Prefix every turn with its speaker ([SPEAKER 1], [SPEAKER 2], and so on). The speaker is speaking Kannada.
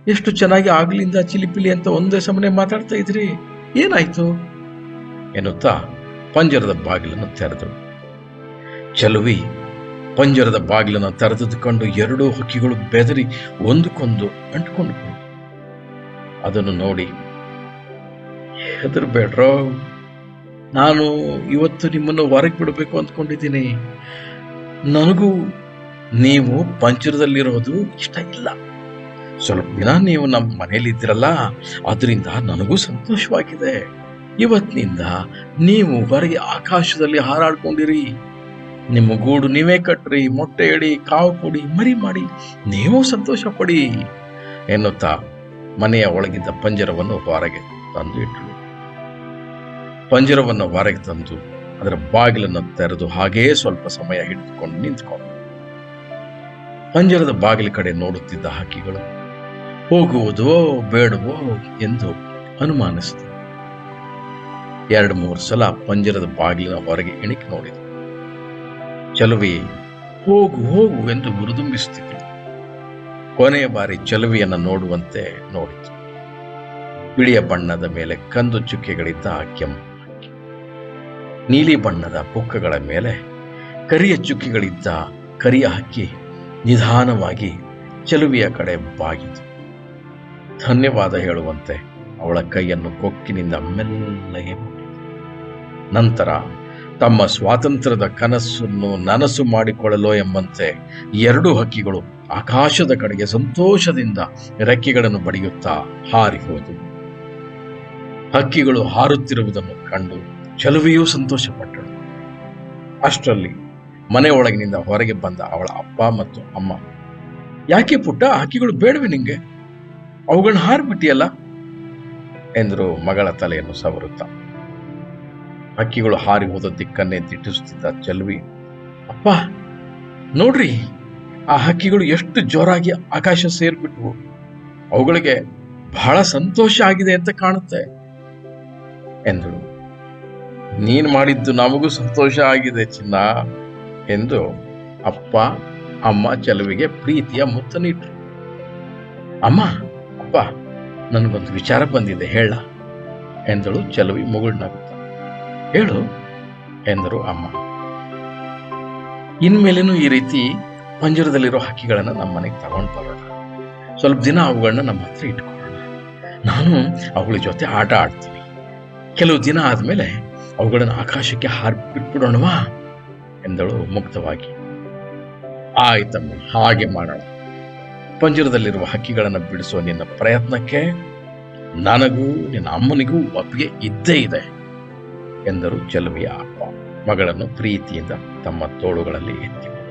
[SPEAKER 1] ಎಷ್ಟು ಚೆನ್ನಾಗಿ ಆಗ್ಲಿಂದ ಚಿಲಿಪಿಲಿ ಅಂತ ಒಂದೇ ಸಮನೆ ಮಾತಾಡ್ತಾ ಇದ್ರಿ ಏನಾಯ್ತು ಎನ್ನುತ್ತಾ ಪಂಜರದ ಬಾಗಿಲನ್ನು ತೆರೆದಳು ಚಲುವಿ ಪಂಜರದ ಬಾಗಿಲನ್ನು ತೆರೆದದ್ದು ಕಂಡು ಎರಡೂ ಹಕ್ಕಿಗಳು ಬೆದರಿ ಒಂದಕ್ಕೊಂದು ಅಂಟ್ಕೊಂಡು ಅದನ್ನು ನೋಡಿ ಹೆದರ್ಬೇಡ್ರೋ ನಾನು ಇವತ್ತು ನಿಮ್ಮನ್ನು ಹೊರಗೆ ಬಿಡಬೇಕು ಅಂದ್ಕೊಂಡಿದ್ದೀನಿ ನನಗೂ ನೀವು ಪಂಚರದಲ್ಲಿರೋದು ಇಷ್ಟ ಇಲ್ಲ ಸ್ವಲ್ಪ ದಿನ ನೀವು ನಮ್ಮ ಮನೇಲಿ ಇದ್ದೀರಲ್ಲ ಅದರಿಂದ ನನಗೂ ಸಂತೋಷವಾಗಿದೆ ಇವತ್ತಿನಿಂದ ನೀವು ಹೊರಗೆ ಆಕಾಶದಲ್ಲಿ ಹಾರಾಡ್ಕೊಂಡಿರಿ ನಿಮ್ಮ ಗೂಡು ನೀವೇ ಕಟ್ರಿ ಮೊಟ್ಟೆ ಇಡಿ ಕಾವು ಕೊಡಿ ಮರಿ ಮಾಡಿ ನೀವು ಸಂತೋಷ ಪಡಿ ಎನ್ನುತ್ತಾ ಮನೆಯ ಒಳಗಿದ್ದ ಪಂಜರವನ್ನು ಹೊರಗೆ ತಂದು ಇಟ್ಟಳು ಪಂಜರವನ್ನು ಹೊರಗೆ ತಂದು ಅದರ ಬಾಗಿಲನ್ನು ತೆರೆದು ಹಾಗೇ ಸ್ವಲ್ಪ ಸಮಯ ಹಿಡಿದುಕೊಂಡು ನಿಂತ್ಕೊಂಡು ಪಂಜರದ ಬಾಗಿಲ ಕಡೆ ನೋಡುತ್ತಿದ್ದ ಹಕ್ಕಿಗಳು ಹೋಗುವುದೋ ಬೇಡವೋ ಎಂದು ಅನುಮಾನಿಸಿತು ಎರಡು ಮೂರು ಸಲ ಪಂಜರದ ಬಾಗಿಲಿನ ಹೊರಗೆ ಇಣಿಕೆ ನೋಡಿದ ಚಲುವಿ ಹೋಗು ಹೋಗು ಎಂದು ಹುರಿದುಂಬಿಸುತ್ತಿದ್ದಳು ಕೊನೆಯ ಬಾರಿ ಚಲುವಿಯನ್ನು ನೋಡುವಂತೆ ನೋಡಿತು ಬಿಳಿಯ ಬಣ್ಣದ ಮೇಲೆ ಕಂದು ಚುಕ್ಕೆಗಳಿದ್ದ ಕೆಂಪು ಹಕ್ಕಿ ನೀಲಿ ಬಣ್ಣದ ಪುಕ್ಕಗಳ ಮೇಲೆ ಕರಿಯ ಚುಕ್ಕಿಗಳಿದ್ದ ಕರಿಯ ಹಕ್ಕಿ ನಿಧಾನವಾಗಿ ಚಲುವಿಯ ಕಡೆ ಬಾಗಿತು ಧನ್ಯವಾದ ಹೇಳುವಂತೆ ಅವಳ ಕೈಯನ್ನು ಕೊಕ್ಕಿನಿಂದ ಮೆಲ್ಲಗೆ ಮುಟ್ಟಿತು ನಂತರ ತಮ್ಮ ಸ್ವಾತಂತ್ರ್ಯದ ಕನಸನ್ನು ನನಸು ಮಾಡಿಕೊಳ್ಳಲು ಎಂಬಂತೆ ಎರಡು ಹಕ್ಕಿಗಳು ಆಕಾಶದ ಕಡೆಗೆ ಸಂತೋಷದಿಂದ ರೆಕ್ಕೆಗಳನ್ನು ಬಡಿಯುತ್ತಾ ಹಾರಿ ಹೋದವು ಹಕ್ಕಿಗಳು ಹಾರುತ್ತಿರುವುದನ್ನು ಕಂಡು ಚಲುವೆಯೂ ಸಂತೋಷಪಟ್ಟಳು ಅಷ್ಟರಲ್ಲಿ ಮನೆ ಒಳಗಿನಿಂದ ಹೊರಗೆ ಬಂದ ಅವಳ ಅಪ್ಪ ಮತ್ತು ಅಮ್ಮ ಯಾಕೆ ಪುಟ್ಟ ಹಕ್ಕಿಗಳು ಬೇಡವೆ ನಿಂಗೆ ಅವುಗಳನ್ನ ಹಾರ್ಬಿಟ್ಟಿಯಲ್ಲ ಎಂದರು ಮಗಳ ತಲೆಯನ್ನು ಸವರುತ್ತಾ ಹಕ್ಕಿಗಳು ಹಾರಿ ಹೋದ ದಿಕ್ಕನ್ನೇ ದಿಟ್ಟಿಸುತ್ತಿದ್ದ ಚೆಲ್ವಿ ಅಪ್ಪ ನೋಡ್ರಿ ಆ ಹಕ್ಕಿಗಳು ಎಷ್ಟು ಜೋರಾಗಿ ಆಕಾಶ ಸೇರ್ಬಿಟ್ವು ಅವುಗಳಿಗೆ ಬಹಳ ಸಂತೋಷ ಆಗಿದೆ ಅಂತ ಕಾಣುತ್ತೆ ಎಂದಳು ನೀನ್ ಮಾಡಿದ್ದು ನಮಗೂ ಸಂತೋಷ ಆಗಿದೆ ಚಿನ್ನ ಎಂದು ಅಪ್ಪ ಅಮ್ಮ ಚೆಲುವಿಗೆ ಪ್ರೀತಿಯ ಮುತ್ತ ನೀಟ್ರು ಅಮ್ಮ ಅಪ್ಪ ನನಗೊಂದು ವಿಚಾರ ಬಂದಿದೆ ಹೇಳ ಎಂದಳು ಚೆಲುವಿ ಮುಗುಳ್ನಗುತ್ತ ಹೇಳು ಎಂದರು ಅಮ್ಮ ಇನ್ಮೇಲೇನು ಈ ರೀತಿ ಪಂಜರದಲ್ಲಿರೋ ಹಕ್ಕಿಗಳನ್ನ ನಮ್ಮ ಮನೆಗೆ ತಗೊಂಡು ಬರೋಣ ಸ್ವಲ್ಪ ದಿನ ಅವುಗಳನ್ನ ನಮ್ಮ ಹತ್ರ ಇಟ್ಕೊಳ್ಳೋಣ ನಾನು ಅವುಗಳ ಜೊತೆ ಆಟ ಆಡ್ತೀನಿ ಕೆಲವು ದಿನ ಆದ್ಮೇಲೆ ಅವುಗಳನ್ನ ಆಕಾಶಕ್ಕೆ ಹಾರಿ ಬಿಟ್ಬಿಡೋಣವಾ ಎಂದಳು ಮುಕ್ತವಾಗಿ ಆಯ್ತಮ್ಮ ಹಾಗೆ ಮಾಡೋಣ ಪಂಜರದಲ್ಲಿರುವ ಹಕ್ಕಿಗಳನ್ನು ಬಿಡಿಸುವ ನಿನ್ನ ಪ್ರಯತ್ನಕ್ಕೆ ನನಗೂ ನಿನ್ನ ಅಮ್ಮನಿಗೂ ಒಪ್ಪಿಗೆ ಇದ್ದೇ ಇದೆ ಎಂದರು ಚೆಲುವಿಯ ಅಪ್ಪ ಮಗಳನ್ನು ಪ್ರೀತಿಯಿಂದ ತಮ್ಮ ತೋಳುಗಳಲ್ಲಿ ಎತ್ತಿಕೊಂಡರು